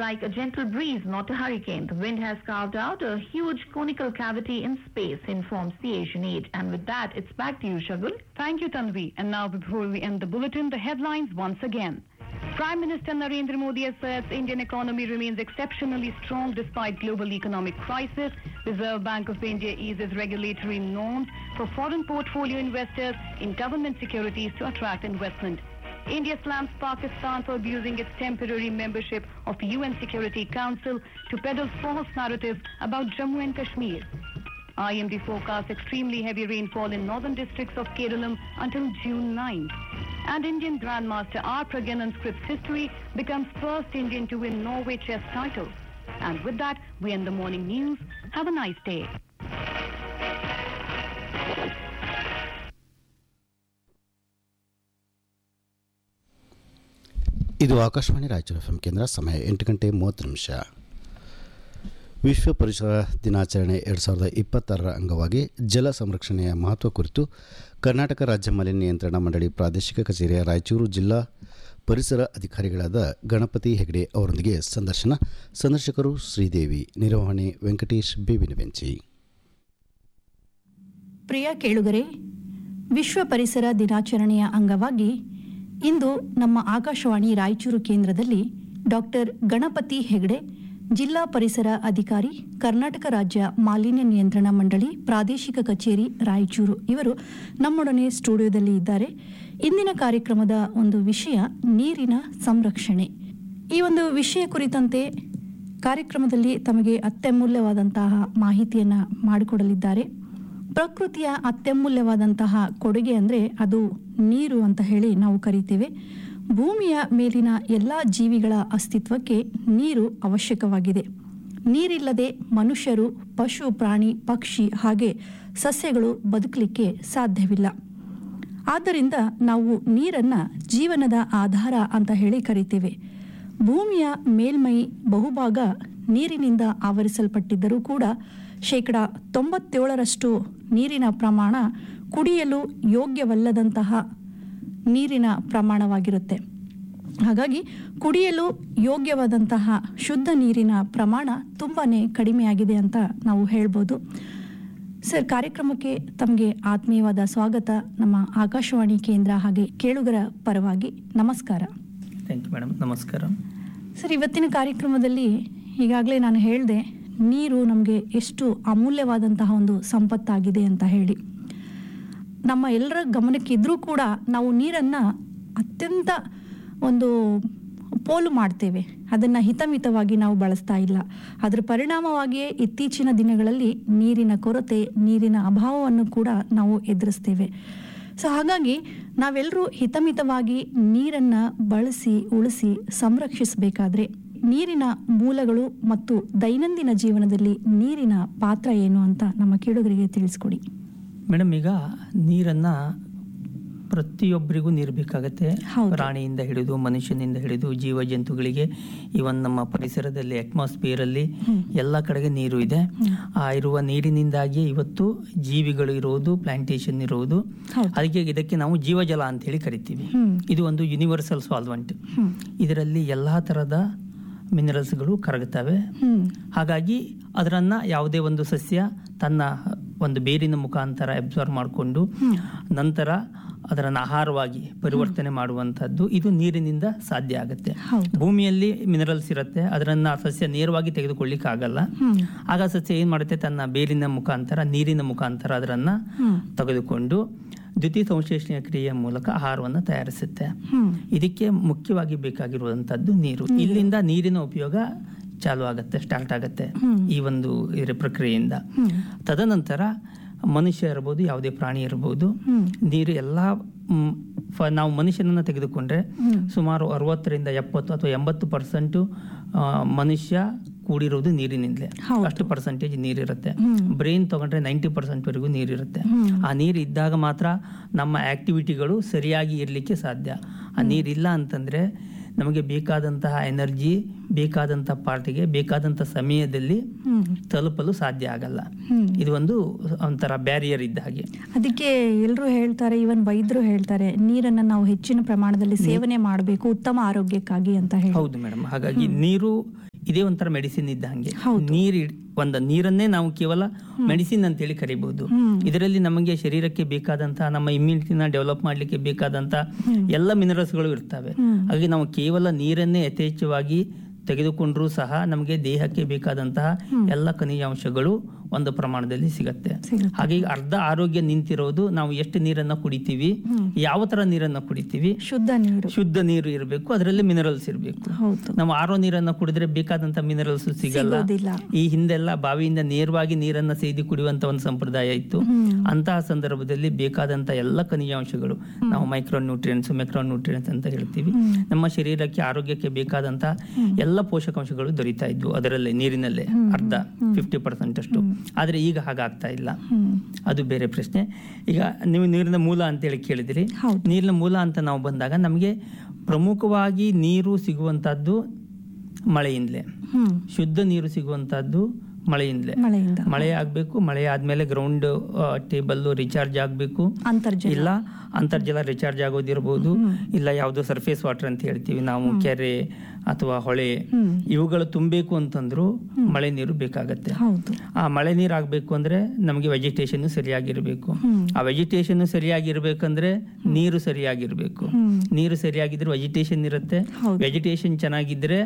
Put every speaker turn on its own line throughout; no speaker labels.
like a gentle breeze, not a hurricane. The wind has carved out a huge conical cavity in space, informs the Asian Age. And with that, it's back to you, Shagun.
Thank you, Tanvi. And now, before we end the bulletin, the headlines once again. Prime Minister Narendra Modi asserts Indian economy remains exceptionally strong despite global economic crisis. Reserve Bank of India eases regulatory norms for foreign portfolio investors in government securities to attract investment. India slams Pakistan for abusing its temporary membership of the UN Security Council to peddle false narratives about Jammu and Kashmir. IMD forecasts extremely heavy rainfall in northern districts of Kerala until June 9th. And Indian Grandmaster R. Pragyanan scripts history, becomes first Indian to win Norway chess title. And with that, we end the morning news. Have a nice day.
ಇದು Akashvani Raichur F ಕೇಂದ್ರ ಸಮಯ ಎಂಟು ಗಂಟೆ ಮೂವತ್ತು ನಿಮಿಷ ವಿಶ್ವ ಪರಿಸರ ದಿನಾಚರಣೆ ಎರಡು ಸಾವಿರದ ಇಪ್ಪತ್ತಾರರ ಅಂಗವಾಗಿ ಜಲ ಸಂರಕ್ಷಣೆಯ ಮಹತ್ವ ಕುರಿತು ಕರ್ನಾಟಕ ರಾಜ್ಯ ಮಾಲಿನ್ಯ ನಿಯಂತ್ರಣ ಮಂಡಳಿ ಪ್ರಾದೇಶಿಕ ಕಚೇರಿಯ ರಾಯಚೂರು ಜಿಲ್ಲಾ ಪರಿಸರ ಅಧಿಕಾರಿಗಳಾದ ಗಣಪತಿ ಹೆಗಡೆ ಅವರೊಂದಿಗೆ ಸಂದರ್ಶನ ಸಂದರ್ಶಕರು ಶ್ರೀದೇವಿ ನಿರ್ವಹಣೆ ವೆಂಕಟೇಶ್ ಬೇವಿನ ಬೆಂಚಿ
ಪ್ರಿಯ ಕೇಳುಗರೆ ವಿಶ್ವ ಪರಿಸರ ದಿನಾಚರಣೆಯ ಅಂಗವಾಗಿ ಇಂದು ನಮ್ಮ ಆಕಾಶವಾಣಿ ರಾಯಚೂರು ಕೇಂದ್ರದಲ್ಲಿ ಡಾಕ್ಟರ್ ಗಣಪತಿ ಹೆಗಡೆ ಜಿಲ್ಲಾ ಪರಿಸರ ಅಧಿಕಾರಿ ಕರ್ನಾಟಕ ರಾಜ್ಯ ಮಾಲಿನ್ಯ ನಿಯಂತ್ರಣ ಮಂಡಳಿ ಪ್ರಾದೇಶಿಕ ಕಚೇರಿ ರಾಯಚೂರು ಇವರು ನಮ್ಮೊಡನೆ ಸ್ಟುಡಿಯೋದಲ್ಲಿ ಇದ್ದಾರೆ ಇಂದಿನ ಕಾರ್ಯಕ್ರಮದ ಒಂದು ವಿಷಯ ನೀರಿನ ಸಂರಕ್ಷಣೆ ಈ ಒಂದು ವಿಷಯ ಕುರಿತಂತೆ ಕಾರ್ಯಕ್ರಮದಲ್ಲಿ ತಮಗೆ ಅತ್ಯಮೂಲ್ಯವಾದಂತಹ ಮಾಹಿತಿಯನ್ನು ಮಾಡಿಕೊಡಲಿದ್ದಾರೆ ಪ್ರಕೃತಿಯ ಅತ್ಯಮೂಲ್ಯವಾದಂತಹ ಕೊಡುಗೆ ಅಂದರೆ ಅದು ನೀರು ಅಂತ ಹೇಳಿ ನಾವು ಕರಿತೇವೆ ಭೂಮಿಯ ಮೇಲಿನ ಎಲ್ಲ ಜೀವಿಗಳ ಅಸ್ತಿತ್ವಕ್ಕೆ ನೀರು ಅವಶ್ಯಕವಾಗಿದೆ ನೀರಿಲ್ಲದೆ ಮನುಷ್ಯರು ಪಶು ಪ್ರಾಣಿ ಪಕ್ಷಿ ಹಾಗೆ ಸಸ್ಯಗಳು ಬದುಕಲಿಕ್ಕೆ ಸಾಧ್ಯವಿಲ್ಲ ಆದ್ದರಿಂದ ನಾವು ನೀರನ್ನು ಜೀವನದ ಆಧಾರ ಅಂತ ಹೇಳಿ ಕರಿತೇವೆ ಭೂಮಿಯ ಮೇಲ್ಮೈ ಬಹುಭಾಗ ನೀರಿನಿಂದ ಆವರಿಸಲ್ಪಟ್ಟಿದ್ದರೂ ಕೂಡ ಶೇಕಡ ತೊಂಬತ್ತೇಳರಷ್ಟು ನೀರಿನ ಪ್ರಮಾಣ ಕುಡಿಯಲು ಯೋಗ್ಯವಲ್ಲದಂತಹ ನೀರಿನ ಪ್ರಮಾಣವಾಗಿರುತ್ತೆ ಹಾಗಾಗಿ ಕುಡಿಯಲು ಯೋಗ್ಯವಾದಂತಹ ಶುದ್ಧ ನೀರಿನ ಪ್ರಮಾಣ ತುಂಬಾ ಕಡಿಮೆಯಾಗಿದೆ ಅಂತ ನಾವು ಹೇಳ್ಬೋದು ಸರ್ ಕಾರ್ಯಕ್ರಮಕ್ಕೆ ತಮಗೆ ಆತ್ಮೀಯವಾದ ಸ್ವಾಗತ ನಮ್ಮ ಆಕಾಶವಾಣಿ ಕೇಂದ್ರ ಹಾಗೆ ಕೇಳುಗರ ಪರವಾಗಿ ನಮಸ್ಕಾರ
ಥ್ಯಾಂಕ್ ಯು ಮೇಡಮ್ ನಮಸ್ಕಾರ
ಸರ್ ಇವತ್ತಿನ ಕಾರ್ಯಕ್ರಮದಲ್ಲಿ ಈಗಾಗಲೇ ನಾನು ಹೇಳಿದೆ ನೀರು ನಮಗೆ ಎಷ್ಟು ಅಮೂಲ್ಯವಾದಂತಹ ಒಂದು ಸಂಪತ್ತಾಗಿದೆ ಅಂತ ಹೇಳಿ ನಮ್ಮ ಎಲ್ಲರ ಗಮನಕ್ಕಿದ್ರೂ ಕೂಡ ನಾವು ನೀರನ್ನು ಅತ್ಯಂತ ಒಂದು ಪೋಲು ಮಾಡ್ತೇವೆ ಅದನ್ನು ಹಿತಮಿತವಾಗಿ ನಾವು ಬಳಸ್ತಾ ಇಲ್ಲ ಅದರ ಪರಿಣಾಮವಾಗಿಯೇ ಇತ್ತೀಚಿನ ದಿನಗಳಲ್ಲಿ ನೀರಿನ ಕೊರತೆ ನೀರಿನ ಅಭಾವವನ್ನು ಕೂಡ ನಾವು ಎದುರಿಸ್ತೇವೆ ಸೊ ಹಾಗಾಗಿ ನಾವೆಲ್ಲರೂ ಹಿತಮಿತವಾಗಿ ನೀರನ್ನು ಬಳಸಿ ಉಳಿಸಿ ಸಂರಕ್ಷಿಸಬೇಕಾದ್ರೆ ನೀರಿನ ಮೂಲಗಳು ಮತ್ತು ದೈನಂದಿನ ಜೀವನದಲ್ಲಿ ನೀರಿನ ಪಾತ್ರ ಏನು ಅಂತ ನಮ್ಮ ಕೇಳುಗರಿಗೆ ತಿಳಿಸ್ಕೊಡಿ
ಮೇಡಮ್ ಈಗ ನೀರನ್ನು ಪ್ರತಿಯೊಬ್ಬರಿಗೂ ನೀರು ಬೇಕಾಗತ್ತೆ
ಹೌದು.
ಪ್ರಾಣಿಯಿಂದ ಹಿಡಿದು ಮನುಷ್ಯನಿಂದ ಹಿಡಿದು ಜೀವ ಜಂತುಗಳಿಗೆ ಇವನ್ ನಮ್ಮ ಪರಿಸರದಲ್ಲಿ ಅಟ್ಮಾಸ್ಫಿಯರಲ್ಲಿ ಎಲ್ಲ ಕಡೆಗೆ ನೀರು ಇದೆ ಆ ಇರುವ ನೀರಿನಿಂದಾಗಿ ಇವತ್ತು ಜೀವಿಗಳು ಇರೋದು ಪ್ಲಾಂಟೇಶನ್ ಇರೋದು
ಹೌದು.
ಅದಕ್ಕೆ ಇದಕ್ಕೆ ನಾವು ಜೀವಜಲ ಅಂತ ಹೇಳಿ ಕರಿತೀವಿ
ಹ್ಮ್.
ಇದು ಒಂದು ಯೂನಿವರ್ಸಲ್ ಸಾಲ್ವೆಂಟ್
ಹ್ಮ್.
ಇದರಲ್ಲಿ ಎಲ್ಲ ಥರದ ಮಿನರಲ್ಸ್ಗಳು ಕರಗುತ್ತವೆ
ಹ್ಮ್
ಹಾಗಾಗಿ ಅದರನ್ನು ಯಾವುದೇ ಒಂದು ಸಸ್ಯ ತನ್ನ ಒಂದು ಬೇರಿನ ಮುಖಾಂತರ ಅಬ್ಸರ್ವ್ ಮಾಡಿಕೊಂಡು ನಂತರ ಅದರನ್ನು ಆಹಾರವಾಗಿ ಪರಿವರ್ತನೆ ಮಾಡುವಂಥದ್ದು ಇದು ನೀರಿನಿಂದ ಸಾಧ್ಯ ಆಗುತ್ತೆ
ಹೌದು.
ಭೂಮಿಯಲ್ಲಿ ಮಿನರಲ್ಸ್ ಇರುತ್ತೆ ಅದರನ್ನು ಆ ಸಸ್ಯ ನೇರವಾಗಿ ತೆಗೆದುಕೊಳ್ಳಿಕ್ಕೆ ಆಗಲ್ಲ
ಹ್ಮ್.
ಆಗ ಸಸ್ಯ ಏನು ಮಾಡುತ್ತೆ ತನ್ನ ಬೇರಿನ ಮುಖಾಂತರ ನೀರಿನ ಮುಖಾಂತರ ಅದರನ್ನು
ಹ್ಮ್.
ತೆಗೆದುಕೊಂಡು ದ್ವಿತೀಯ ಸಂಶ್ಲೇಷಣೆಯ ಕ್ರಿಯೆಯ ಮೂಲಕ ಆಹಾರವನ್ನು ತಯಾರಿಸುತ್ತೆ
ಹ್ಮ್
ಇದಕ್ಕೆ ಮುಖ್ಯವಾಗಿ ಬೇಕಾಗಿರುವಂಥದ್ದು ನೀರು ಇಲ್ಲಿಂದ ನೀರಿನ ಉಪಯೋಗ ಚಾಲು ಆಗುತ್ತೆ ಸ್ಟಾರ್ಟ್ ಆಗುತ್ತೆ ಈ ಒಂದು ಇದರ ಪ್ರಕ್ರಿಯೆಯಿಂದ ತದನಂತರ ಮನುಷ್ಯ ಇರ್ಬೋದು ಯಾವುದೇ ಪ್ರಾಣಿ ಇರ್ಬೋದು ನೀರು ಎಲ್ಲ ಮ್, ಫ- ನಾವು ಮನುಷ್ಯನನ್ನ ತೆಗೆದುಕೊಂಡ್ರೆ ಸುಮಾರು ಅರವತ್ತರಿಂದ ಎಪ್ಪತ್ತು ಅಥವಾ ಎಂಬತ್ತು ಪರ್ಸೆಂಟು ಮನುಷ್ಯ ಕೂಡಿರೋದು ನೀರಿನಿಂದಲೇ
ಹೌದು.
ಅಷ್ಟು ಪರ್ಸೆಂಟೇಜ್ ನೀರಿರುತ್ತೆ ಬ್ರೈನ್ ತಗೊಂಡ್ರೆ ನೈಂಟಿ ಪರ್ಸೆಂಟ್ ವರೆಗೂ ನೀರಿರುತ್ತೆ ಆ ನೀರು ಇದ್ದಾಗ ಮಾತ್ರ ನಮ್ಮ ಆಕ್ಟಿವಿಟಿಗಳು ಸರಿಯಾಗಿ ಇರಲಿಕ್ಕೆ ಸಾಧ್ಯ ಆ ನೀರಿಲ್ಲ ಅಂತಂದ್ರೆ ನಮಗೆ ಬೇಕಾದಂತಹ ಎನರ್ಜಿ ಬೇಕಾದಂತಹ ಪಾರ್ಟಿಗೆ ಬೇಕಾದಂತಹ ಸಮಯದಲ್ಲಿ ತಲುಪಲು ಸಾಧ್ಯ ಆಗಲ್ಲ ಇದು ಒಂದು ಒಂಥರ ಬ್ಯಾರಿಯರ್ ಇದ್ದ ಹಾಗೆ
ಅದಕ್ಕೆ ಎಲ್ಲರೂ ಹೇಳ್ತಾರೆ ಇವನ್ ವೈದ್ಯರು ಹೇಳ್ತಾರೆ ನೀರನ್ನ ನಾವು ಹೆಚ್ಚಿನ ಪ್ರಮಾಣದಲ್ಲಿ ಸೇವನೆ ಮಾಡಬೇಕು ಉತ್ತಮ ಆರೋಗ್ಯಕ್ಕಾಗಿ ಅಂತ ಹೇಳಿ
ಹೌದು ಮೇಡಮ್ ಹಾಗಾಗಿ ನೀರು ಇದೇ ಒಂಥರ ಮೆಡಿಸಿನ್ ಇದ್ದ ಹಂಗೆ
ಹೌದು.
ನೀರು ಇಡ್- ಒಂದು ನೀರನ್ನೇ ನಾವು ಕೇವಲ ಮೆಡಿಸಿನ್ ಅಂತೇಳಿ ಕರಿಬಹುದು ಇದರಲ್ಲಿ ನಮಗೆ ಶರೀರಕ್ಕೆ ಬೇಕಾದಂತಹ ನಮ್ಮ ಇಮ್ಯುನಿಟಿನ ಡೆವಲಪ್ ಮಾಡಲಿಕ್ಕೆ ಬೇಕಾದಂತಹ ಎಲ್ಲ ಮಿನರಲ್ಸ್ಗಳು ಇರ್ತವೆ ಹಾಗೆ ನಾವು ಕೇವಲ ನೀರನ್ನೇ ಯಥೇಚ್ಛವಾಗಿ ತೆಗೆದುಕೊಂಡ್ರೂ ಸಹ ನಮಗೆ ದೇಹಕ್ಕೆ ಬೇಕಾದಂತಹ ಎಲ್ಲ ಖನಿಜಾಂಶಗಳು ಒಂದು ಪ್ರಮಾಣದಲ್ಲಿ ಸಿಗತ್ತೆ
ಸಿಗುತ್ತೆ.
ಹಾಗೆ ಈಗ ಅರ್ಧ ಆರೋಗ್ಯ ನಿಂತಿರೋದು ನಾವು ಎಷ್ಟು ನೀರನ್ನ ಕುಡಿತೀವಿ ಯಾವ ತರ ನೀರನ್ನ ಕುಡಿತೀವಿ
ಶುದ್ಧ ನೀರು
ಶುದ್ಧ ನೀರು ಇರಬೇಕು ಅದರಲ್ಲಿ ಮಿನರಲ್ಸ್ ಇರಬೇಕು
ಹೌದು
ನಾವು ಆರೋ ನೀರನ್ನ ಕುಡಿದ್ರೆ ಬೇಕಾದಂತ ಮಿನರಲ್ಸ್ ಸಿಗಲ್ಲ
ಸಿಗೋದಿಲ್ಲ.
ಈ ಹಿಂದೆಲ್ಲ ಬಾವಿಯಿಂದ ನೇರವಾಗಿ ನೀರನ್ನ ಸೇದಿ ಕುಡಿಯುವಂತ ಒಂದು ಸಂಪ್ರದಾಯ ಇತ್ತು ಅಂತಹ ಸಂದರ್ಭದಲ್ಲಿ ಬೇಕಾದಂತ ಎಲ್ಲ ಖನಿಜಾಂಶಗಳು ನಾವು ಮೈಕ್ರೋ ನ್ಯೂಟ್ರಿಯೆಂಟ್ಸ್ ಮೆಕ್ರೋ ನ್ಯೂಟ್ರಿಯೆಂಟ್ಸ್ ಅಂತ ಹೇಳ್ತೀವಿ ನಮ್ಮ ಶರೀರಕ್ಕೆ ಆರೋಗ್ಯಕ್ಕೆ ಬೇಕಾದಂತ ಎಲ್ಲ ಪೋಷಕಾಂಶಗಳು ದೊರೀತಾ ಇದ್ವು ಅದರಲ್ಲೇ ನೀರಿನಲ್ಲೇ ಅರ್ಧ ಫಿಫ್ಟಿ ಪರ್ಸೆಂಟ್ ಅಷ್ಟು ಆದ್ರೆ ಈಗ ಹಾಗಾಗ್ತಾ ಇಲ್ಲ ಅದು ಬೇರೆ ಪ್ರಶ್ನೆ ಈಗ ನೀವು ನೀರಿನ ಮೂಲ ಅಂತೇಳಿ ಕೇಳಿದಿರಿ
ಹೌದು.
ನೀರಿನ ಮೂಲ ಅಂತ ನಾವು ಬಂದಾಗ ನಮಗೆ ಪ್ರಮುಖವಾಗಿ ನೀರು ಸಿಗುವಂತಹದ್ದು ಮಳೆಯಿಂದಲೇ
ಹ್ಮ್
ಶುದ್ಧ ನೀರು ಸಿಗುವಂತಹದ್ದು ಮಳೆಯಿಂದಲೇ
ಮಳೆಯಿಂದ
ಮಳೆ ಆಗಬೇಕು ಮಳೆ ಆದ್ಮೇಲೆ ಗ್ರೌಂಡ್ ಟೇಬಲ್ ರಿಚಾರ್ಜ್ ಆಗಬೇಕು
ಅಂತರ್ಜಲ
ಇಲ್ಲ ಅಂತರ್ಜಲ ರಿಚಾರ್ಜ್ ಆಗೋದಿರಬಹುದು ಇಲ್ಲ ಯಾವುದೋ ಸರ್ಫೇಸ್ ವಾಟರ್ ಅಂತ ಹೇಳ್ತೀವಿ ನಾವು ಕೆರೆ ಅಥವಾ ಹೊಳೆ ಇವುಗಳು ತುಂಬಬೇಕು ಅಂತಂದ್ರು ಮಳೆ ನೀರು ಬೇಕಾಗತ್ತೆ
ಹೌದು
ಆ ಮಳೆ ನೀರು ಆಗ್ಬೇಕು ಅಂದ್ರೆ ನಮಗೆ ವೆಜಿಟೇಷನ್ ಸರಿಯಾಗಿರ್ಬೇಕು ಆ ವೆಜಿಟೇಷನ್ ಸರಿಯಾಗಿರ್ಬೇಕಂದ್ರೆ ನೀರು ಸರಿಯಾಗಿರ್ಬೇಕು ನೀರು ಸರಿಯಾಗಿದ್ರೆ ವೆಜಿಟೇಷನ್ ಇರುತ್ತೆ
ಹೌದು.
ವೆಜಿಟೇಷನ್ ಚೆನ್ನಾಗಿದ್ರೆ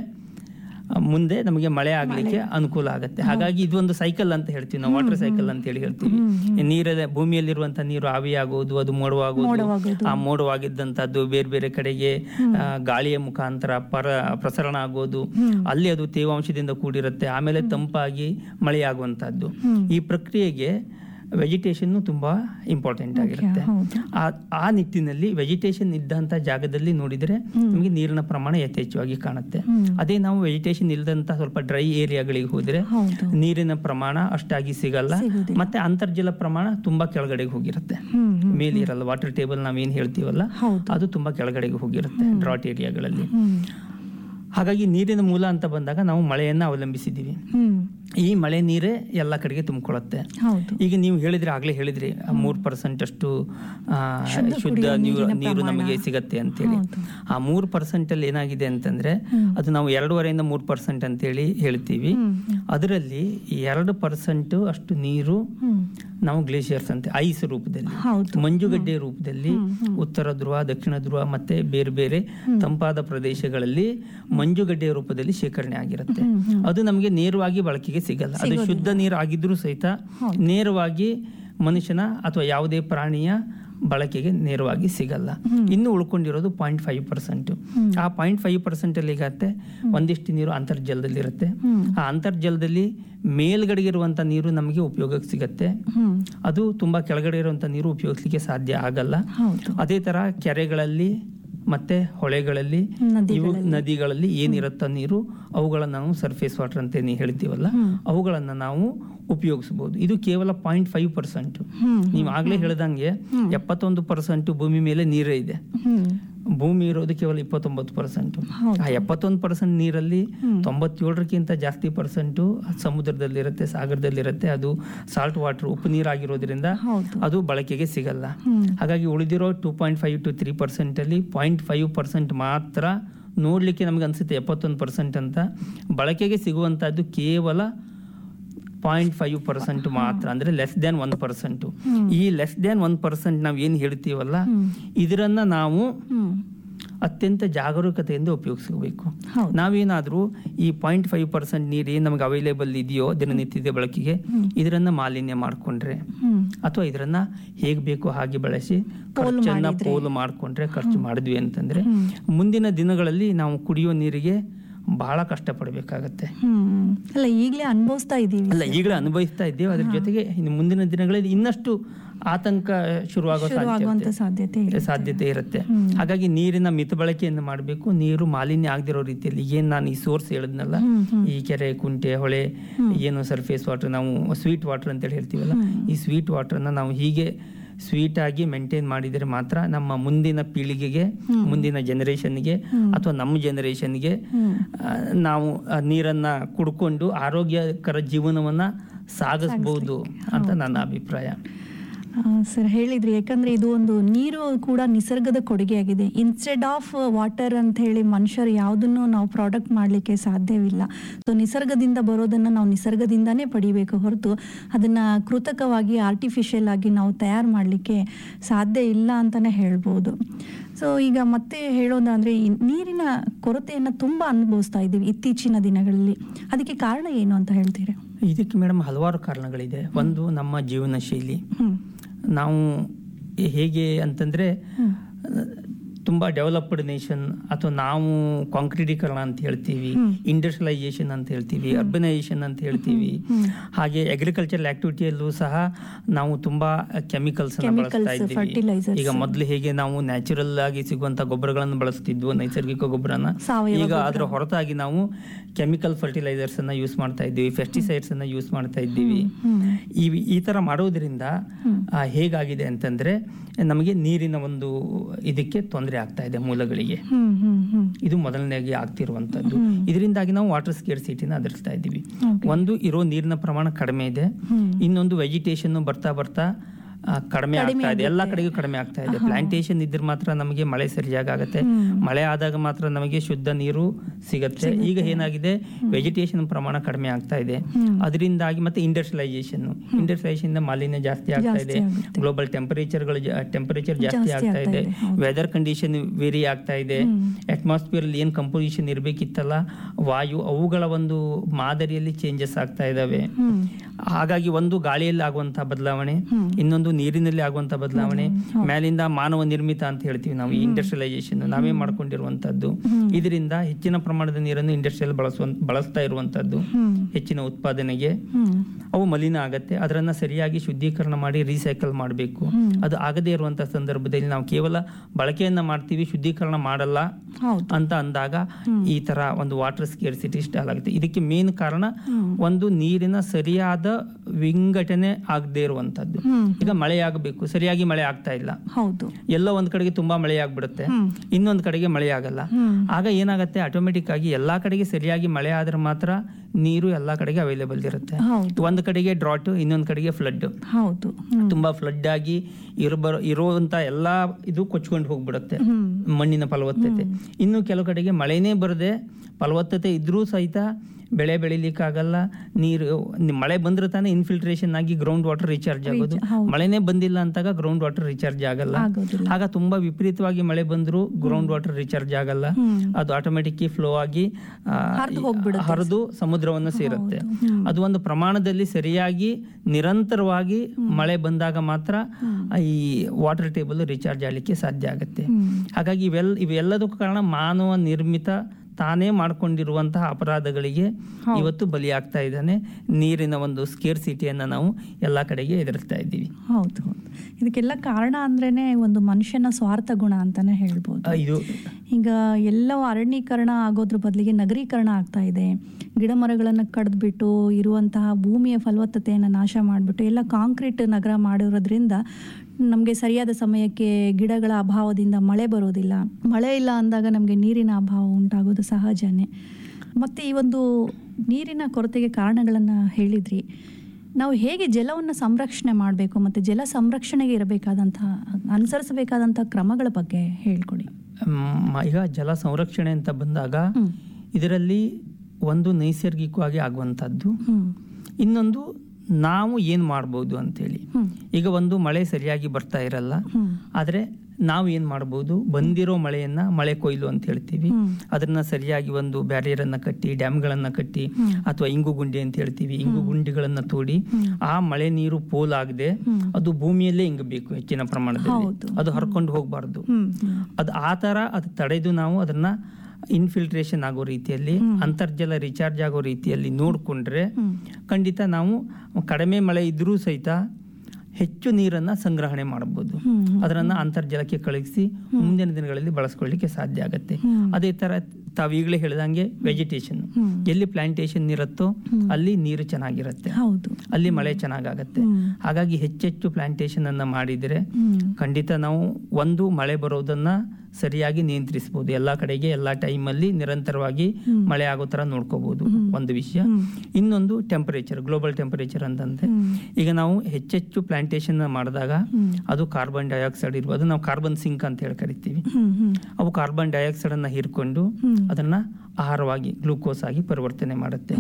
ಆ, ಮುಂದೆ ನಮಗೆ ಮಳೆ ಆಗ್ಲಿಕ್ಕೆ ಅನುಕೂಲ ಆಗುತ್ತೆ ಹಾಗಾಗಿ ಇದೊಂದು ಸೈಕಲ್ ಅಂತ ಹೇಳ್ತೀವಿ ನಾವು ವಾಟರ್ ಸೈಕಲ್ ಅಂತ ಹೇಳಿ ಹೇಳ್ತೀವಿ ನೀರದ ಭೂಮಿಯಲ್ಲಿರುವಂತ ನೀರು ಆವಿಯಾಗೋದು ಅದು ಮೋಡವಾಗೋದು
ಮೋಡವಾಗೋದು.
ಆ ಮೋಡವಾಗಿದ್ದಂತದ್ದು ಬೇರೆ ಬೇರೆ ಕಡೆಗೆ ಆ, ಗಾಳಿಯ ಮುಖಾಂತರ ಪರ ಪ್ರಸರಣ ಆಗೋದು ಅಲ್ಲಿ ಅದು ತೇವಾಂಶದಿಂದ ಕೂಡಿರುತ್ತೆ ಆಮೇಲೆ ತಂಪಾಗಿ ಮಳೆಯಾಗುವಂತಹದ್ದು ಈ ಪ್ರಕ್ರಿಯೆಗೆ ವೆಜಿಟೇಷನ್ ತುಂಬಾ ಇಂಪಾರ್ಟೆಂಟ್ ಆಗಿರುತ್ತೆ
ಹೌದು.
ಆ ಆ ನಿಟ್ಟಿನಲ್ಲಿ ವೆಜಿಟೇಷನ್ ಇದ್ದಂತ ಜಾಗದಲ್ಲಿ ನೋಡಿದ್ರೆ ನಮಗೆ ನೀರಿನ ಪ್ರಮಾಣ ಯಥೇಚ್ಛವಾಗಿ ಕಾಣುತ್ತೆ ಅದೇ ನಾವು ವೆಜಿಟೇಷನ್ ಇಲ್ಲದಂತ ಸ್ವಲ್ಪ ಡ್ರೈ ಏರಿಯಾಗಳಿಗೆ ಹೋದ್ರೆ
ಹೌದು
ನೀರಿನ ಪ್ರಮಾಣ ಅಷ್ಟಾಗಿ ಸಿಗಲ್ಲ
ಸಿಗುದಿಲ್ಲ.
ಮತ್ತೆ ಅಂತರ್ಜಲ ಪ್ರಮಾಣ ತುಂಬಾ ಕೆಳಗಡೆಗೆ ಹೋಗಿರುತ್ತೆ
ಹ್ಮ್
ಮೇಲೆ ಇರಲ್ಲ ವಾಟರ್ ಟೇಬಲ್ ನಾವೇನ್ ಹೇಳ್ತೀವಲ್ಲ
ಹೌದು.
ಅದು ತುಂಬಾ ಕೆಳಗಡೆಗೆ ಹೋಗಿರುತ್ತೆ ಡ್ರಾಟ್ ಏರಿಯಾಗಳಲ್ಲಿ
ಹ್ಮ್
ಹಾಗಾಗಿ ನೀರಿನ ಮೂಲ ಅಂತ ಬಂದಾಗ ನಾವು ಮಳೆಯನ್ನ ಅವಲಂಬಿಸಿದ್ದೀವಿ
ಹ್ಮ್
ಈ ಮಳೆ ನೀರೇ ಎಲ್ಲ ಕಡೆಗೆ ತುಂಬಿಕೊಳ್ಳುತ್ತೆ
ಹೌದು
ಈಗ ನೀವು ಹೇಳಿದ್ರಿ ಆಗ್ಲೇ ಹೇಳಿದ್ರಿ ಮೂರ್ ಪರ್ಸೆಂಟ್ ಅಷ್ಟು ಆ,
ಶುದ್ಧ
ಶುದ್ಧ
ಕುಡಿಯುವ
ನೀರು
ನೀರಿನ
ನೀರು
ಪ್ರಮಾಣ.
ನಮಗೆ ಸಿಗತ್ತೆ ಅಂತೇಳಿ
ಹೌದು.
ಆ ಮೂರ್ ಪರ್ಸೆಂಟ್ ಅಲ್ಲಿ ಏನಾಗಿದೆ ಅಂತಂದ್ರೆ ಅದು ನಾವು ಎರಡೂವರೆಯಿಂದ ಮೂರ್ ಪರ್ಸೆಂಟ್ ಅಂತೇಳಿ ಹೇಳ್ತೀವಿ ಅದರಲ್ಲಿ ಎರಡು ಪರ್ಸೆಂಟ್ ಅಷ್ಟು ನೀರು
ಹ್ಮ್
ನಾವು ಗ್ಲೇಷಿಯರ್ಸ್ ಅಂತ ಐಸ್ ರೂಪದಲ್ಲಿ
ಹೌದು.
ಮಂಜುಗಡ್ಡೆ ರೂಪದಲ್ಲಿ ಉತ್ತರ ಧ್ರುವ ದಕ್ಷಿಣ ಧ್ರುವ ಮತ್ತೆ ಬೇರೆ ಬೇರೆ ತಂಪಾದ ಪ್ರದೇಶಗಳಲ್ಲಿ ಮಂಜುಗಡ್ಡೆಯ ರೂಪದಲ್ಲಿ ಶೇಖರಣೆ ಆಗಿರುತ್ತೆ ಅದು ನಮಗೆ ನೇರವಾಗಿ ಬಳಕೆಗೆ ಸಿಗಲ್ಲ ಅದು ಶುದ್ಧ ನೀರು ಆಗಿದ್ರೂ ಸಹಿತ ನೇರವಾಗಿ ಮನುಷ್ಯನ ಅಥವಾ ಯಾವುದೇ ಪ್ರಾಣಿಯ ಬಳಕೆಗೆ ನೇರವಾಗಿ ಸಿಗಲ್ಲ ಇನ್ನು ಉಳ್ಕೊಂಡಿರೋದು ಪಾಯಿಂಟ್ ಫೈವ್ ಪರ್ಸೆಂಟ್ ಆ ಪಾಯಿಂಟ್ ಫೈವ್ ಪರ್ಸೆಂಟ್ ಅಲ್ಲಿ ಈಗತ್ತೆ ಒಂದಿಷ್ಟು ನೀರು ಅಂತರ್ಜಲದಲ್ಲಿ ಇರುತ್ತೆ ಆ ಅಂತರ್ಜಲದಲ್ಲಿ ಮೇಲ್ಗಡೆ ಇರುವಂತ ನೀರು ನಮಗೆ ಉಪಯೋಗಕ್ಕೆ ಸಿಗತ್ತೆ
ಹ್ಮ್
ಅದು ತುಂಬಾ ಕೆಳಗಡೆ ಇರುವಂತ ನೀರು ಉಪಯೋಗಿಸ್ಲಿಕ್ಕೆ ಸಾಧ್ಯ ಆಗಲ್ಲ
ಹೌದು
ಅದೇ ತರ ಕೆರೆಗಳಲ್ಲಿ ಮತ್ತೆ ಹೊಳೆಗಳಲ್ಲಿ ಇವು ನದಿಗಳಲ್ಲಿ ಏನಿರುತ್ತ ನೀರು ಅವುಗಳನ್ನ ನಾವು ಸರ್ಫೇಸ್ ವಾಟರ್ ಅಂತ ಏನ್ ಹೇಳ್ತೀವಲ್ಲ ಅವುಗಳನ್ನ ನಾವು ಉಪಯೋಗಿಸಬಹುದು ಇದು ಕೇವಲ ಪಾಯಿಂಟ್ ಫೈವ್ ಪರ್ಸೆಂಟ್ ನೀವು ಆಗ್ಲೇ ಹೇಳ್ದಂಗೆ ಎಪ್ಪತ್ತೊಂದು ಪರ್ಸೆಂಟ್ ಭೂಮಿ ಮೇಲೆ ನೀರೇ ಇದೆ
ಹ್ಮ್
ಭೂಮಿ ಇರೋದು ಕೇವಲ ಇಪ್ಪತ್ತೊಂಬತ್ತು ಪರ್ಸೆಂಟ್
ಹೌದು.
ಆ ಎಪ್ಪತ್ತೊಂದು ಪರ್ಸೆಂಟ್ ನೀರಲ್ಲಿ ತೊಂಬತ್ತೇಳರಕ್ಕಿಂತ ಜಾಸ್ತಿ ಪರ್ಸೆಂಟ್ ಸಮುದ್ರದಲ್ಲಿರುತ್ತೆ ಸಾಗರದಲ್ಲಿರುತ್ತೆ ಅದು ಸಾಲ್ಟ್ ವಾಟರ್ ಉಪ್ಪು ನೀರಾಗಿರೋದ್ರಿಂದ
ಹೌದು.
ಅದು ಬಳಕೆಗೆ ಸಿಗಲ್ಲ ಹಾಗಾಗಿ ಉಳಿದಿರೋ two point five to three percent ಅಲ್ಲಿ ಪಾಯಿಂಟ್ ಫೈವ್ ಪರ್ಸೆಂಟ್ ಮಾತ್ರ ನೋಡ್ಲಿಕ್ಕೆ ನಮ್ಗೆ ಅನ್ಸುತ್ತೆ ಎಪ್ಪತ್ತೊಂದು ಪರ್ಸೆಂಟ್ ಅಂತ ಬಳಕೆಗೆ ಸಿಗುವಂತಹದ್ದು ಕೇವಲ ಪಾಯಿಂಟ್ ಫೈವ್ ಪರ್ಸೆಂಟ್ ಮಾತ್ರ ಅಂದ್ರೆ ಲೆಸ್ ದ್ಯಾನ್ ಒನ್ ಪರ್ಸೆಂಟ್ ಈ ಲೆಸ್ ದ್ಯಾನ್ ಒನ್ ಪರ್ಸೆಂಟ್ ನಾವು ಏನು ಹೇಳ್ತೀವಲ್ಲ ಇದರನ್ನ ನಾವು
ಹ್ಮ್
ಅತ್ಯಂತ ಜಾಗರೂಕತೆಯಿಂದ ಉಪಯೋಗಿಸಬೇಕು
ಹೌದು.
ನಾವೇನಾದ್ರೂ ಈ ಪಾಯಿಂಟ್ ಫೈವ್ ಪರ್ಸೆಂಟ್ ನೀರು ಏನು ನಮಗೆ ಅವೈಲೇಬಲ್ ಇದೆಯೋ ದಿನನಿತ್ಯದ ಬಳಕೆಗೆ ಇದರನ್ನ ಮಾಲಿನ್ಯ ಮಾಡ್ಕೊಂಡ್ರೆ
ಹ್ಮ್
ಅಥವಾ ಇದರನ್ನ ಹೇಗ್ ಬೇಕೋ ಹಾಗೆ ಬಳಸಿ ಖರ್ಚನ್ನ ಪೋಲು ಮಾಡ್ಕೊಂಡ್ರೆ ಖರ್ಚು ಮಾಡಿದ್ವಿ ಅಂತಂದ್ರೆ ಮುಂದಿನ ದಿನಗಳಲ್ಲಿ ನಾವು ಕುಡಿಯೋ ನೀರಿಗೆ ಬಹಳ ಕಷ್ಟ ಪಡಬೇಕಾಗತ್ತೆ
ಹ್ಮ್ ಅಲ್ಲ ಈಗಲೇ ಅನುಭವಿಸ್ತಾ ಇದ್ದೀವಿ
ಅಲ್ಲ ಈಗಲೇ ಅನುಭವಿಸ್ತಾ ಇದ್ದೇವೆ ಅದ್ರ ಜೊತೆಗೆ ಇನ್ನು ಮುಂದಿನ ದಿನಗಳಲ್ಲಿ ಇನ್ನಷ್ಟು ಆತಂಕ ಶುರುವಾಗೋ
ಶುರುವಾಗುವಂತ
ಸಾಧ್ಯತೆ
ಸಾಧ್ಯತೆ ಇದೆ
ಸಾಧ್ಯತೆ ಇರುತ್ತೆ ಹಾಗಾಗಿ ನೀರಿನ ಮಿತ ಬಳಕೆಯನ್ನು ಮಾಡಬೇಕು ನೀರು ಮಾಲಿನ್ಯ ಆಗದಿರೋ ರೀತಿಯಲ್ಲಿ ಏನ್ ನಾನು ಈ ಸೋರ್ಸ್ ಹೇಳಿದ್ನಲ್ಲ ಈ ಕೆರೆ ಕುಂಟೆ ಹೊಳೆ ಏನು ಸರ್ಫೇಸ್ ವಾಟರ್ ನಾವು ಸ್ವೀಟ್ ವಾಟರ್ ಅಂತೇಳಿ ಹೇಳ್ತೀವಲ್ಲ ಈ ಸ್ವೀಟ್ ವಾಟರ್ನ ನಾವು ಹೀಗೆ ಸ್ವೀಟ್ ಆಗಿ ಮೇಂಟೈನ್ ಮಾಡಿದರೆ ಮಾತ್ರ ನಮ್ಮ ಮುಂದಿನ ಪೀಳಿಗೆಗೆ ಮುಂದಿನ ಜನರೇಷನ್ಗೆ ಅಥವಾ ನಮ್ಮ ಜನರೇಷನ್ಗೆ ನಾವು ಆ ನೀರನ್ನ ಕುಡ್ಕೊಂಡು ಆರೋಗ್ಯಕರ ಜೀವನವನ್ನ ಸಾಗಿಸ್ಬೋದು ಅಂತ ನನ್ನ ಅಭಿಪ್ರಾಯ
ಸರ್ ಹೇಳಿದ್ರಿ ಯಾಕಂದ್ರೆ ಇದು ಒಂದು ನೀರು ಕೂಡ ನಿಸರ್ಗದ ಕೊಡುಗೆಯಾಗಿದೆ ಇನ್ಸ್ಟೆಡ್ ಆಫ್ ವಾಟರ್ ಅಂತ ಹೇಳಿ ಮನುಷ್ಯರು ಯಾವುದನ್ನು ನಾವು ಪ್ರಾಡಕ್ಟ್ ಮಾಡಲಿಕ್ಕೆ ಸಾಧ್ಯವಿಲ್ಲ ಸೊ ನಿಸರ್ಗದಿಂದ ಬರೋದನ್ನು ನಾವು ನಿಸರ್ಗದಿಂದಾನೇ ಪಡಿಬೇಕು ಹೊರತು ಅದನ್ನ ಕೃತಕವಾಗಿ ಆರ್ಟಿಫಿಷಿಯಲ್ ಆಗಿ ನಾವು ತಯಾರು ಮಾಡಲಿಕ್ಕೆ ಸಾಧ್ಯ ಇಲ್ಲ ಅಂತಾನೆ ಹೇಳ್ಬೋದು ಸೊ ಈಗ ಮತ್ತೆ ಹೇಳೋದಾದ್ರೆ ಈ ನೀರಿನ ಕೊರತೆಯನ್ನು ತುಂಬಾ ಅನುಭವಿಸ್ತಾ ಇದ್ದೀವಿ ಇತ್ತೀಚಿನ ದಿನಗಳಲ್ಲಿ ಅದಕ್ಕೆ ಕಾರಣ ಏನು ಅಂತ ಹೇಳ್ತೀರಾ
ಇದಕ್ಕೆ ಮೇಡಮ್ ಹಲವಾರು ಕಾರಣಗಳಿದೆ ಒಂದು ನಮ್ಮ ಜೀವನ ಶೈಲಿ
ಹ್ಮ್
ನಾವು ಹೇಗೆ ಅಂತಂದ್ರೆ ತುಂಬಾ ಡೆವಲಪ್ಡ್ ನೇಷನ್ ಅಥವಾ ನಾವು ಕಾಂಕ್ರೀಟೀಕರಣ ಅಂತ ಹೇಳ್ತೀವಿ ಇಂಡಸ್ಟ್ರಿಯಲೈಸೇಷನ್ ಅಂತ ಹೇಳ್ತೀವಿ ಅರ್ಬನೈಸೇಷನ್ ಅಂತ ಹೇಳ್ತೀವಿ ಹಾಗೆ ಅಗ್ರಿಕಲ್ಚರಲ್ ಆಕ್ಟಿವಿಟಿಯಲ್ಲೂ ಸಹ ನಾವು ತುಂಬಾ ಕೆಮಿಕಲ್ಸ್ ಬಳಸ್ತಾ
Chemicals,
ಇದ್ದೀವಿ
fertilizers.
ಈಗ ಮೊದಲು ಹೇಗೆ ನಾವು ನ್ಯಾಚುರಲ್ ಆಗಿ ಸಿಗುವಂತ ಗೊಬ್ಬರಗಳನ್ನು ಬಳಸ್ತಿದ್ವು ನೈಸರ್ಗಿಕ ಗೊಬ್ಬರನ
ಸಾವಯವ
ಈಗ ಅದರ ಹೊರತಾಗಿ ನಾವು ಕೆಮಿಕಲ್ ಫರ್ಟಿಲೈಸರ್ಸ್ ಅನ್ನ ಯೂಸ್ ಮಾಡ್ತಾ ಇದ್ದೀವಿ ಪೆಸ್ಟಿಸೈಡ್ಸ್ ಅನ್ನ ಯೂಸ್ ಮಾಡ್ತಾ ಇದ್ದೀವಿ ಈ ಈ ತರ ಮಾಡೋದ್ರಿಂದ ಆ, ಹೇಗಾಗಿದೆ ಅಂತಂದ್ರೆ ನಮಗೆ ನೀರಿನ ಒಂದು ಇದಕ್ಕೆ ತೊಂದರೆ ಆಗ್ತಾ ಇದೆ ಮೂಲಗಳಿಗೆ
ಹ್ಮ್ ಹ್ಮ್ ಹ್ಮ್
ಇದು ಮೊದಲನೇಗೆ ಆಗ್ತಿರುವಂತದ್ದು ಇದರಿಂದಾಗಿ ನಾವು ವಾಟರ್ ಸ್ಕೇರ್ ಸಿಟಿನ ಎದುರಿಸ್ತಾ ಇದ್ದೀವಿ ಒಂದು ಇರೋ ನೀರಿನ ಪ್ರಮಾಣ ಕಡಿಮೆ ಇದೆ ಇನ್ನೊಂದು ವೆಜಿಟೇಷನ್ ಬರ್ತಾ ಬರ್ತಾ ಆ, ಕಡಿಮೆ ಆಗ್ತಾ ಇದೆ ಎಲ್ಲಾ ಕಡೆಗೂ ಕಡಿಮೆ ಆಗ್ತಾ ಇದೆ ಪ್ಲಾಂಟೇಶನ್ ಇದ್ರೆ ಮಾತ್ರ ನಮಗೆ ಮಳೆ ಸರಿಯಾಗಿ ಆಗತ್ತೆ ಮಳೆ ಆದಾಗ ಮಾತ್ರ ನಮಗೆ ಶುದ್ಧ ನೀರು ಸಿಗತ್ತೆ ಈಗ ಏನಾಗಿದೆ ವೆಜಿಟೇಷನ್ ಪ್ರಮಾಣ ಕಡಿಮೆ ಆಗ್ತಾ ಇದೆ ಅದರಿಂದಾಗಿ ಮತ್ತೆ ಇಂಡಸ್ಟ್ರಿಯಲೈಸೇಷನ್ ಇಂಡಸ್ಟ್ರಿಯಲೈಸೇಷನ್ ಮಾಲಿನ್ಯ ಜಾಸ್ತಿ ಆಗ್ತಾ ಇದೆ ಗ್ಲೋಬಲ್ ಟೆಂಪರೇಚರ್ಗಳು ಟೆಂಪರೇಚರ್ ಜಾಸ್ತಿ ಆಗ್ತಾ ಇದೆ ವೆದರ್ ಕಂಡೀಷನ್ ವೇರಿ ಆಗ್ತಾ ಇದೆ ಅಟ್ಮಾಸ್ಫಿಯರ್ ಅಲ್ಲಿ ಏನ್ ಕಂಪೋಸಿಷನ್ ಇರಬೇಕಿತ್ತಲ್ಲ ವಾಯು ಅವುಗಳ ಒಂದು ಮಾದರಿಯಲ್ಲಿ ಚೇಂಜಸ್ ಆಗ್ತಾ ಇದಾವೆ ಹಾಗಾಗಿ ಒಂದು ಗಾಳಿಯಲ್ಲಿ ಆಗುವಂತಹ ಬದಲಾವಣೆ ಇನ್ನೊಂದು ನೀರಿನಲ್ಲಿ ಆಗುವಂತಹ ಬದಲಾವಣೆ ಮೇಲಿಂದ ಮಾನವ ನಿರ್ಮಿತ ಅಂತ ಹೇಳ್ತೀವಿ ನಾವು ಇಂಡಸ್ಟ್ರಿಯಲೈಸೇಷನ್ ನಾವೇ ಮಾಡ್ಕೊಂಡಿರುವಂತದ್ದು ಇದರಿಂದ ಹೆಚ್ಚಿನ ಪ್ರಮಾಣದ ನೀರನ್ನು ಇಂಡಸ್ಟ್ರಿಯಲ್ ಬಳಸುವ ಬಳಸ್ತಾ ಇರುವಂತದ್ದು ಹೆಚ್ಚಿನ ಉತ್ಪಾದನೆಗೆ ಅವು ಮಲಿನ ಆಗತ್ತೆ ಅದರನ್ನ ಸರಿಯಾಗಿ ಶುದ್ಧೀಕರಣ ಮಾಡಿ ರೀಸೈಕಲ್ ಮಾಡಬೇಕು ಅದು ಆಗದೇ ಇರುವಂತಹ ಸಂದರ್ಭದಲ್ಲಿ ನಾವು ಕೇವಲ ಬಳಕೆಯನ್ನ ಮಾಡ್ತೀವಿ ಶುದ್ಧೀಕರಣ ಮಾಡಲ್ಲ
ಹೌದು
ಅಂತ ಅಂದಾಗ ಈ ತರ ಒಂದು ವಾಟರ್ ಸ್ಕೇರ್ಸಿಟಿ ಸ್ಟಾಲ್ ಆಗುತ್ತೆ ಇದಕ್ಕೆ ಮೇನ್ ಕಾರಣ ಒಂದು ನೀರಿನ ಸರಿಯಾದ ವಿಂಗಡಣೆ ಆಗದೆ ಇರುವಂತದ್ದು ಈಗ ಮಳೆ ಆಗಬೇಕು ಸರಿಯಾಗಿ ಮಳೆ ಆಗ್ತಾ ಇಲ್ಲ
ಹೌದು
ಎಲ್ಲೋ ಒಂದ್ ಕಡೆಗೆ ತುಂಬಾ ಮಳೆ ಆಗ್ಬಿಡುತ್ತೆ ಇನ್ನೊಂದ್ ಕಡೆಗೆ ಮಳೆ ಆಗಲ್ಲ ಆಗ ಏನಾಗುತ್ತೆ ಆಟೋಮೆಟಿಕ್ ಆಗಿ ಎಲ್ಲಾ ಕಡೆಗೆ ಸರಿಯಾಗಿ ಮಳೆ ಆದ್ರೆ ಮಾತ್ರ ನೀರು ಎಲ್ಲಾ ಕಡೆಗೆ ಅವೈಲೇಬಲ್ ಇರುತ್ತೆ
ಹೌದು
ಒಂದ್ ಕಡೆಗೆ ಡ್ರಾಟ್ ಇನ್ನೊಂದ್ ಕಡೆಗೆ ಫ್ಲಡ್
ಹೌದು ಹ್ಮ್.
ತುಂಬಾ ಫ್ಲಡ್ ಆಗಿ ಇರಬರೋ ಇರುವಂತ ಎಲ್ಲಾ ಇದು ಕೊಚ್ಕೊಂಡು ಹೋಗ್ಬಿಡುತ್ತೆ ಮಣ್ಣಿನ ಫಲವತ್ತತೆ ಇನ್ನು ಕೆಲವು ಕಡೆಗೆ ಮಳೆನೇ ಬರದೆ ಫಲವತ್ತತೆ ಇದ್ರೂ ಸಹಿತ ಬೆಳೆ ಬೆಳಿಲಿಕ್ಕಾಗಲ್ಲ ನೀರು ನಿ- ಮಳೆ ಬಂದ್ರೆ ತಾನೇ ಇನ್ಫಿಲ್ಟ್ರೇಷನ್ ಆಗಿ ಗ್ರೌಂಡ್ ವಾಟರ್ ರೀಚಾರ್ಜ್ ಆಗೋದು
ಹೌದು.
ಮಳೆನೇ ಬಂದಿಲ್ಲ ಅಂತಾಗ ಗ್ರೌಂಡ್ ವಾಟರ್ ರೀಚಾರ್ಜ್ ಆಗಲ್ಲ
ಆಗೋದಿಲ್ಲ.
ಆಗ ತುಂಬಾ ವಿಪರೀತವಾಗಿ ಮಳೆ ಬಂದ್ರು ಗ್ರೌಂಡ್ ವಾಟರ್ ರೀಚಾರ್ಜ್ ಆಗಲ್ಲ ಅದು ಆಟೋಮೆಟಿಕ್ ಫ್ಲೋ ಆಗಿ ಆ,
ಹರ್ದು ಹೋಗ್ಬಿಡುತ್ತೆ.
ಹರಿದು ಸಮುದ್ರವನ್ನು ಸೇರುತ್ತೆ ಅದು ಒಂದು ಪ್ರಮಾಣದಲ್ಲಿ ಸರಿಯಾಗಿ ನಿರಂತರವಾಗಿ ಮಳೆ ಬಂದಾಗ ಮಾತ್ರ ಈ ವಾಟರ್ ಟೇಬಲ್ ರೀಚಾರ್ಜ್ ಆಗಲಿಕ್ಕೆ ಸಾಧ್ಯ ಆಗುತ್ತೆ ಹಾಗಾಗಿ ಇವೆಲ್ಲ ಇವೆಲ್ಲದಕ್ಕೂ ಕಾರಣ ಮಾನವ ನಿರ್ಮಿತ ತಾನೇ ಮಾಡ್ಕೊಂಡಿರುವಂತಹ ಅಪರಾಧಗಳಿಗೆ ಇವತ್ತು ಬಲಿಯಾಗ್ತಾ ಇದ್ದಾನೆ ನೀರಿನ ಒಂದು ಸ್ಕೇರ್ ಸಿಟಿಯನ್ನ ನಾವು ಎಲ್ಲಾ ಕಡೆಗೆ ಎದುರಿಸ್ತಾ ಇದ್ದೀವಿ
ಹೌದು ಹೌದು ಇದಕ್ಕೆಲ್ಲ ಕಾರಣ ಅಂದ್ರೇನೆ ಒಂದು ಮನುಷ್ಯನ ಸ್ವಾರ್ಥ ಗುಣ ಅಂತಾನೆ ಹೇಳ್ಬೋದು
ಆ, ಇದು
ಈಗ ಎಲ್ಲವೂ ಅರಣ್ಯೀಕರಣ ಆಗೋದ್ರ ಬದಲಿಗೆ ನಗರೀಕರಣ ಆಗ್ತಾ ಇದೆ ಗಿಡ ಮರಗಳನ್ನು ಕಡಿದ್ಬಿಟ್ಟು ಇರುವಂತಹ ಭೂಮಿಯ ಫಲವತ್ತತೆಯನ್ನು ನಾಶ ಮಾಡಿಬಿಟ್ಟು ಎಲ್ಲ ಕಾಂಕ್ರೀಟ್ ನಗರ ಮಾಡಿರೋದ್ರಿಂದ ನಮಗೆ ಸರಿಯಾದ ಸಮಯಕ್ಕೆ ಗಿಡಗಳ ಅಭಾವದಿಂದ ಮಳೆ ಬರೋದಿಲ್ಲ ಮಳೆ ಇಲ್ಲ ಅಂದಾಗ ನಮಗೆ ನೀರಿನ ಅಭಾವ ಉಂಟಾಗೋದು ಸಹಜನೇ ಮತ್ತು ಈ ಒಂದು ನೀರಿನ ಕೊರತೆಗೆ ಕಾರಣಗಳನ್ನು ಹೇಳಿದ್ರಿ ನಾವು ಹೇಗೆ ಜಲವನ್ನು ಸಂರಕ್ಷಣೆ ಮಾಡಬೇಕು ಮತ್ತು ಜಲ ಸಂರಕ್ಷಣೆಗೆ ಇರಬೇಕಾದಂತಹ ಅನುಸರಿಸಬೇಕಾದಂಥ ಕ್ರಮಗಳ ಬಗ್ಗೆ ಹೇಳ್ಕೊಡಿ
ಮ್, ಈಗ ಜಲ ಸಂರಕ್ಷಣೆ ಅಂತ ಬಂದಾಗ ಇದರಲ್ಲಿ ಒಂದು ನೈಸರ್ಗಿಕವಾಗಿ ಆಗುವಂಥದ್ದು
ಹ್ಮ್
ಇನ್ನೊಂದು ನಾವು ಏನು ಮಾಡ್ಬೋದು ಅಂತೇಳಿ ಈಗ ಒಂದು ಮಳೆ ಸರಿಯಾಗಿ ಬರ್ತಾ ಇರಲ್ಲ ಆದರೆ ನಾವು ಏನು ಮಾಡ್ಬೋದು ಬಂದಿರೋ ಮಳೆಯನ್ನ ಮಳೆ ಕೊಯ್ಲು ಅಂತ ಹೇಳ್ತೀವಿ ಅದನ್ನ ಸರಿಯಾಗಿ ಒಂದು ಬ್ಯಾರಿಯರ್ ಅನ್ನ ಕಟ್ಟಿ ಡ್ಯಾಮ್ಗಳನ್ನ ಕಟ್ಟಿ ಅಥವಾ ಇಂಗು ಗುಂಡಿ ಅಂತ ಹೇಳ್ತೀವಿ ಇಂಗು ಗುಂಡಿಗಳನ್ನ ತೋಡಿ ಆ ಮಳೆ ನೀರು ಪೋಲಾಗದೆ ಅದು ಭೂಮಿಯಲ್ಲೇ ಇಂಗಬೇಕು ಹೆಚ್ಚಿನ ಪ್ರಮಾಣದಲ್ಲಿ ಅದು ಹರ್ಕೊಂಡು ಹೋಗಬಾರ್ದು
ಹ್ಮ್
ಅದು ಆ ತರ ಅದು ತಡೆದು ನಾವು ಅದನ್ನ ಇನ್ಫಿಲ್ಟ್ರೇಷನ್ ಆಗೋ ರೀತಿಯಲ್ಲಿ ಅಂತರ್ಜಲ ರಿಚಾರ್ಜ್ ಆಗೋ ರೀತಿಯಲ್ಲಿ ನೋಡ್ಕೊಂಡ್ರೆ ಖಂಡಿತ ನಾವು ಕಡಿಮೆ ಮಳೆ ಇದ್ರೂ ಸಹಿತ ಹೆಚ್ಚು ನೀರನ್ನ ಸಂಗ್ರಹಣೆ ಮಾಡಬಹುದು ಅದರನ್ನ ಅಂತರ್ಜಲಕ್ಕೆ ಕಳುಹಿಸಿ ಮುಂದಿನ ದಿನಗಳಲ್ಲಿ ಬಳಸ್ಕೊಳ್ಳಿಕ್ಕೆ ಸಾಧ್ಯ ಆಗುತ್ತೆ ಅದೇ ತರ ತಾವು ಈಗಲೇ ಹೇಳಿದಂಗೆ ವೆಜಿಟೇಷನ್ ಎಲ್ಲಿ ಪ್ಲಾಂಟೇಶನ್ ಇರುತ್ತೋ ಅಲ್ಲಿ ನೀರು ಚೆನ್ನಾಗಿರುತ್ತೆ
ಹೌದು
ಅಲ್ಲಿ ಮಳೆ ಚೆನ್ನಾಗಾಗತ್ತೆ ಹಾಗಾಗಿ ಹೆಚ್ಚೆಚ್ಚು ಪ್ಲಾಂಟೇಶನ್ ಅನ್ನ ಮಾಡಿದರೆ ಖಂಡಿತ ನಾವು ಒಂದು ಮಳೆ ಬರೋದನ್ನ ಸರಿಯಾಗಿ ನಿಯಂತ್ರಿಸಬಹುದು ಎಲ್ಲಾ ಕಡೆಗೆ ಎಲ್ಲಾ ಟೈಮಲ್ಲಿ ನಿರಂತರವಾಗಿ ಮಳೆ ಆಗೋ ತರ ನೋಡ್ಕೋಬಹುದು ಒಂದು ವಿಷಯ ಇನ್ನೊಂದು ಟೆಂಪರೇಚರ್ ಗ್ಲೋಬಲ್ ಟೆಂಪರೇಚರ್ ಅಂತಂದ್ರೆ ಈಗ ನಾವು ಹೆಚ್ಚೆಚ್ಚು ಪ್ಲಾಂಟೇಶನ್ ಮಾಡಿದಾಗ ಅದು ಕಾರ್ಬನ್ ಡೈಆಕ್ಸೈಡ್ ಇರ್ಬೋದು ನಾವು ಕಾರ್ಬನ್ ಸಿಂಕ್ ಅಂತ ಹೇಳಿ ಕರಿತೀವಿ
ಹ್ಮ್ ಹ್ಮ್
ಅವು ಕಾರ್ಬನ್ ಡೈಆಕ್ಸೈಡ್ ಅನ್ನ ಹೀರ್ಕೊಂಡು ಅದನ್ನ ಆಹಾರವಾಗಿ ಗ್ಲೂಕೋಸ್ ಆಗಿ ಪರಿವರ್ತನೆ ಮಾಡುತ್ತೆ